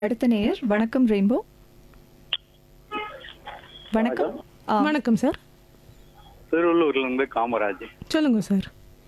அடுத்த நேயர் வணக்கம் ரெயின்போ வணக்கம் ஆ, வணக்கம் சார் திருவள்ளூர்ல இருந்து காமராஜ் சொல்லுங்க சார்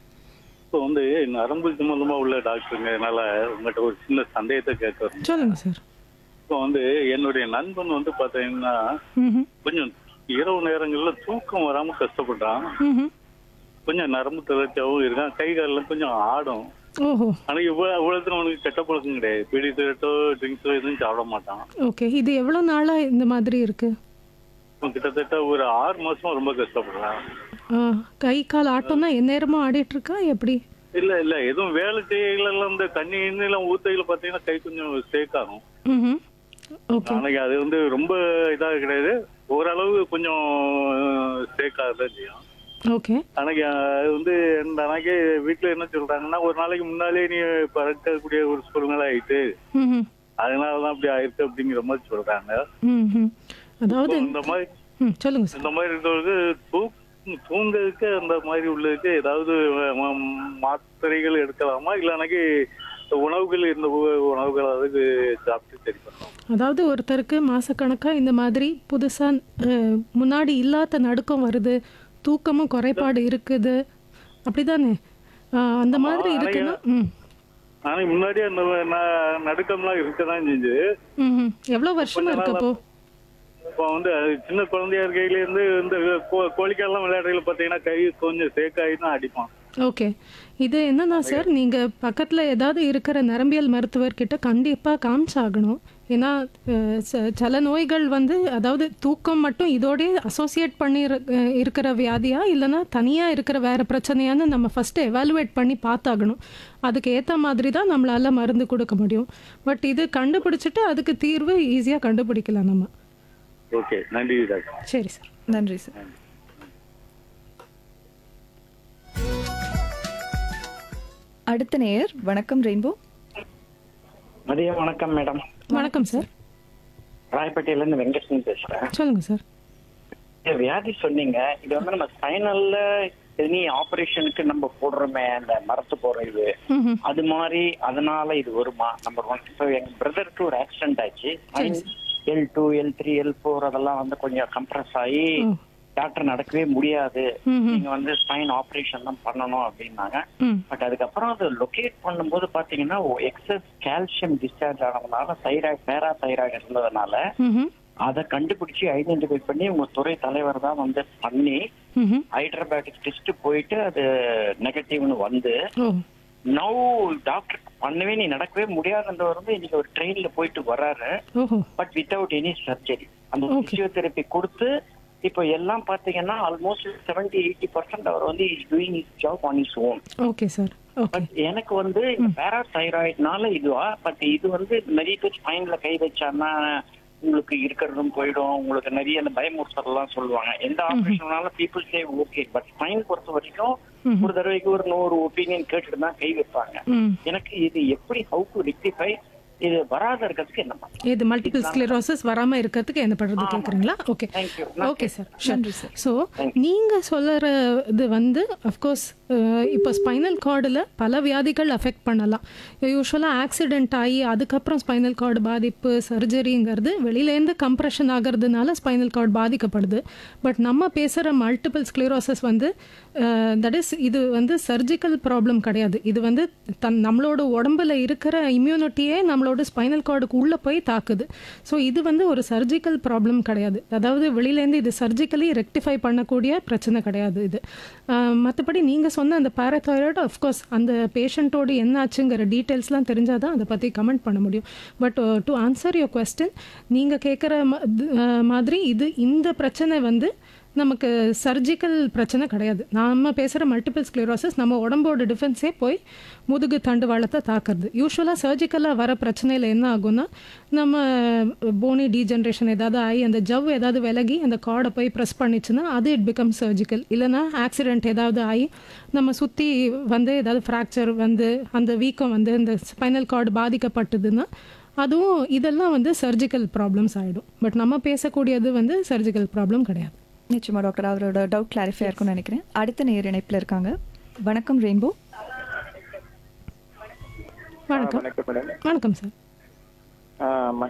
இப்போ வந்து நரம்பு சம்பந்தமா உள்ள டாக்டருங்கிறதுனால உங்கள்கிட்ட ஒரு சின்ன சந்தேகத்தை கேட்கறோம் சொல்லுங்க சார் இப்போ வந்து என்னுடைய நண்பன் வந்து பார்த்தீங்கன்னா ம்ஹும். கொஞ்சம் இரவு நேரங்கள்ல தூக்கம் வராம கஷ்டப்படுறான் ம்ஹும். கொஞ்சம் நரம்பு தளர்ச்சியாகவும் இருக்கான் கை காலில் கொஞ்சம் ஆடும் ஓஹோ ஆனா இவ்வளவு இவ்வளவு அவனுக்கு கெட்ட பழக்கம் கிடையாது பீடி சிகரெட்டோ ட்ரிங்க்ஸோ எதுவும் சாப்பிட மாட்டான் ஓகே இது எவ்வளோ நாளா இந்த மாதிரி இருக்கு அவன் கிட்டத்தட்ட ஒரு ஆறு மாசமா ரொம்ப கஷ்டப்படுறான் ஆ, கை கால் ஆட்டம்னா எந்நேரமும் ஆடிட்டு இருக்கா எப்படி இல்ல இல்ல எதுவும் வேலை செய்யலாம் இந்த தண்ணி எண்ணெயெல்லாம் ஊத்தையில பாத்தீங்கன்னா கை கொஞ்சம் ஸ்டேக் ஆகும் ம்ஹும். ஓகே நாளைக்கு அது வந்து ரொம்ப இதாக கிடையாது ஓரளவு கொஞ்சம் ஸ்டேக் ஆகதான் செய்யும் ஓகே அன்னைக்கு அது வந்து இந்த அன்னைக்கு வீட்டுல என்ன சொல்றாங்கன்னா ஒரு நாளைக்கு முன்னாலே நீ பறக்கக்கூடிய ஒரு சூழ்நிலை ஆயிட்டு ம்ஹும். அதனாலதான் அப்படி ஆயிருக்கு அப்படிங்கிற மாதிரி சொல்றாங்க ம்ஹும். அதாவது இந்த மாதிரி ம் சொல்லுங்க சார் இந்த மாதிரி இருக்கிறவங்களுக்கு தூக் தூங்குறதுக்கு அந்த மாதிரி உள்ளதுக்கு ஏதாவது ம- மாத்திரைகள் எடுக்கலாமா இல்லைனாக்கி உணவுகள் இந்த உ- உணவுகள் அதுக்கு சாப்பிட்டு சரி பண்ணலாம் அதாவது ஒருத்தருக்கு மாசக்கணக்கா இந்த மாதிரி புதுசா அஹ், முன்னாடி இல்லாத நடுக்கம் வருது தூக்கமும் குறைபாடு இருக்குது அப்படிதானே ஆ, அந்த மாதிரி இருக்குன்னா ம் ஆனா முன்னாடி அந்த ந- நடுக்கம்லாம் இருக்கதான் செஞ்சு ம்ஹும். எவ்வளோ வருஷமா இருக்கு அப்போ இப்போ வந்து அது சின்ன குழந்தையா இருக்கையில இருந்து இந்த கோ- கோழிக்கால்லாம் விளையாடுறதுல பாத்தீங்கன்னா கை கொஞ்சம் சேக்காகி தான் அடிப்பான் ஓகே இது என்னன்னா சார் நீங்க பக்கத்துல ஏதாவது இருக்கிற நரம்பியல் மருத்துவர்கிட்ட கண்டிப்பா காமிச்சாகணும் ஏன்னா அஹ், ச- சில நோய்கள் வந்து அதாவது தூக்கம் மட்டும் இதோடய அசோசியேட் பண்ணி இரு- அஹ், இருக்கிற வியாதியா இல்லைன்னா தனியா இருக்கிற வேற பிரச்சனையான்னு நம்ம ஃபர்ஸ்ட் எவாலுவேட் பண்ணி பார்த்தாகணும் அதுக்கு ஏத்த மாதிரி தான் நம்மளால மருந்து கொடுக்க முடியும் பட் இது கண்டுபிடிச்சிட்டு அதுக்கு தீர்வு ஈஸியா கண்டுபிடிக்கலாம் நம்ம ஓகே நன்றி டாக்டர் சரி சார் நன்றி சார் அடுத்த நேயர் வணக்கம் ரெயின்போ மதியம் வணக்கம் மேடம் வணக்கம் சார் ராயப்பேட்டையில இருந்து வெங்கடேசன் பேசுறேன் சொல்லுங்க சார் இந்த வியாதி சொன்னீங்க இது வந்து நம்ம ஸ்பைனல்ல எனி ஆபரேஷனுக்கு நம்ம போடுறோமே அந்த மரத்து போற இது ம் அது மாதிரி அதனால இது வருமா நம்பர் ஒன் இப்போ எங்க பிரதருக்கு ஒரு ஆக்சிடென்ட் ஆச்சு L two L three L four அதெல்லாம் வந்து கொஞ்சம் கம்ப்ரஸ் ஆகி ஓ. டாக்டர் நடக்கவே முடியாது ம்ஹும். நீங்க வந்து ஸ்பைன் ஆபரேஷன் தான் பண்ணணும் அப்படின்னாங்க ம் பட் அதுக்கப்புறம் அது லொகேட் பண்ணும்போது பாத்தீங்கன்னா எக்ஸஸ் கால்சியம் டிஸ்சார்ஜ் ஆனதுனால தைராய்டு பேரா தைராய்டு இருந்ததுனால ம் அதை கண்டுபிடிச்சு ஐடென்டிஃபை பண்ணி உங்க துறை தலைவர் தான் வந்து பண்ணி ம் ஹைட்ரோபேட்டிக் டெஸ்ட் போயிட்டு அது நெகட்டிவ்னு வந்து ஓ நவ் டாக்டர் பண்ணவே நீ நடக்கவே முடியாதுன்றவர் வந்து இன்னைக்கு ஒரு ட்ரெயின்ல போயிட்டு வர்றாரு ஓஹோ பட் வித்தவுட் எனி சர்ஜரி அந்த Okay. பிசியோதெரப்பி கொடுத்து இப்போ எல்லாம் பாத்தீங்கன்னா ஆல்மோஸ்ட் செவன்டி எயிட்டி பர்சன்ட் அவர் வந்து is doing his job on his own okay sir okay but எனக்கு வந்து பேராதைராய்டுனால இதுவா பட் இது வந்து நிறைய பேர் ஸ்பைன்ல கை வச்சான்னா உங்களுக்கு இருக்கிறதும் போயிடும் உங்களுக்கு நிறைய அந்த பயமுறுத்தலாம் சொல்லுவாங்க எந்த ஆபரேஷனால people say okay but spine பொறுத்த வரைக்கும் ஒரு தடவைக்கு ஒரு நூறு ஒப்பீனியன் கேட்டுட்டு தான் கை வைப்பாங்க ம் எனக்கு இது எப்படி ஹவு டு ரெக்டிஃபை இது வராத இருக்கிறதுக்கு என்ன பண்ணலாம் இது மல்டிபிள் ஸ்க்ளரோசிஸ் வராம இருக்கிறதுக்கு என்ன பண்றது கேக்குறீங்களா okay Thank you. Okay sir நன்றி சார் ஸோ நீங்க சொல்லுற இது வந்து அஃப்கோர்ஸ் இப்போ ஸ்பைனல் கார்டில் பல வியாதிகள் அஃபெக்ட் பண்ணலாம் யூஸ்வலாக ஆக்சிடென்ட் ஆகி அதுக்கப்புறம் ஸ்பைனல் கார்டு பாதிப்பு சர்ஜரிங்கிறது வெளியிலேருந்து கம்ப்ரெஷன் ஆகிறதுனால ஸ்பைனல் கார்டு பாதிக்கப்படுது பட் நம்ம பேசுகிற மல்டிபிள் ஸ்க்ளரோசிஸ் வந்து தட் இஸ் இது வந்து சர்ஜிக்கல் ப்ராப்ளம் கிடையாது இது வந்து தன் நம்மளோட உடம்புல இருக்கிற இம்யூனிட்டியே நம்மளோட ஸ்பைனல் கார்டுக்கு உள்ளே போய் தாக்குது ஸோ இது வந்து ஒரு சர்ஜிக்கல் ப்ராப்ளம் கிடையாது அதாவது வெளியிலேருந்து இது சர்ஜிக்கலி ரெக்டிஃபை பண்ணக்கூடிய பிரச்சனை கிடையாது இது மற்றபடி நீங்கள் சொன்ன அந்த பேரத்தாய்ராய்டு அஃப்கோர்ஸ் அந்த பேஷண்ட்டோட என்ன ஆச்சுங்கிற டீட்டெயில்ஸ்லாம் தெரிஞ்சால் தான் அதை பற்றி கமெண்ட் பண்ண முடியும் but to answer your question நீங்கள் கேட்குற மாதிரி இது இந்த பிரச்சனை வந்து நமக்கு சர்ஜிக்கல் பிரச்சனை கிடையாது நாம பேசுகிற மல்டிபிள் ஸ்க்ளரோசிஸ் நம்ம உடம்போட டிஃபென்ஸே போய் முதுகு தண்டுவாளத்தை தாக்குறது யூஸ்வலாக சர்ஜிக்கலாக வர பிரச்சனையில் என்ன ஆகும்னா நம்ம போனி டீஜென்ரேஷன் ஏதாவது ஆகி அந்த ஜவ் ஏதாவது விலகி அந்த கார்டை போய் ப்ரெஸ் பண்ணிச்சுன்னா அது இட் பிகம் சர்ஜிக்கல் இல்லைனா ஆக்சிடென்ட் ஏதாவது ஆகி நம்ம சுற்றி வந்து ஏதாவது ஃப்ராக்சர் வந்து அந்த வீக்கம் வந்து இந்த ஸ்பைனல் கார்டு பாதிக்கப்பட்டதுன்னா அதுவும் இதெல்லாம் வந்து சர்ஜிக்கல் ப்ராப்ளம்ஸ் ஆகிடும் பட் நம்ம பேசக்கூடியது வந்து சர்ஜிக்கல் ப்ராப்ளம் கிடையாது நிச்சயமா டாக்டர் அவரோட டவுட் கிளாரிஃபை இருக்கும்னு நினைக்கிறேன் அடுத்த நேயர் இணைப்பில் இருக்காங்க வணக்கம் ரெயின்போ வணக்கம் வணக்கம் மேடம் வணக்கம் சார் ஆ,